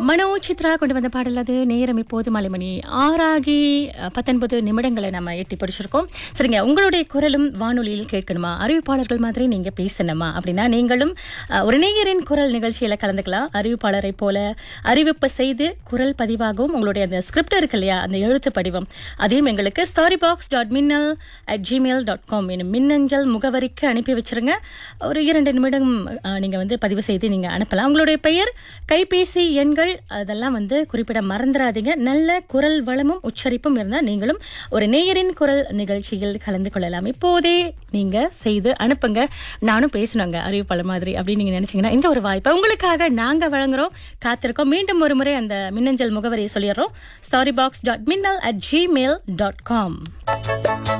மனோ சித்ரா கொண்டு வந்த பாடல் அது நேரம் இப்போது மாலை மணி ஆறாகி அஹ், பத்தொன்பது நிமிடங்களை நம்ம எட்டி படிச்சிருக்கோம் சரிங்க உங்களுடைய குரலும் வானொலியில் கேட்கணுமா அறிவிப்பாளர்கள் மாதிரி நீங்க பேசணுமா அப்படின்னா நீங்களும் அஹ், ஒரு நேயரின் குரல் நிகழ்ச்சியில கலந்துக்கலாம் அறிவிப்பாளரை போல அறிவிப்பு செய்து குரல் பதிவாகவும் உங்களுடைய அந்த ஸ்கிரிப்ட் இருக்கு இல்லையா அந்த எழுத்து படிவம் அதையும் எங்களுக்கு starry box dot Minnal at Gmail dot com எனும் மின்னஞ்சல் முகவரிக்கு அனுப்பி வச்சிருங்க ஒரு இரண்டு நிமிடம் அஹ், நீங்க வந்து பதிவு செய்து நீங்க அனுப்பலாம் உங்களுடைய பெயர் கைபேசி எண்கள் அதெல்லாம் வந்து குறிப்பிட மறந்துடாதீங்க நல்ல குரல் வளமும் உச்சரிப்பும் இருந்தால் நீங்களும் ஒரு நேயரின் குரல் நிகழ்ச்சியில் கலந்து கொள்ளலாம் இப்போதே நீங்க செய்து அனுப்புங்க நானும் பேசணுங்க அறிவிப்பாளர் மாதிரி அப்படின்னு நீங்க நினைச்சீங்கன்னா இந்த ஒரு வாய்ப்பை உங்களுக்காக நாங்க வழங்குறோம் காத்திருக்கோம் மீண்டும் ஒரு முறை அந்த மின்னஞ்சல் முகவரியை சொல்லிடுறோம் starry box dot Minnal at Gmail dot com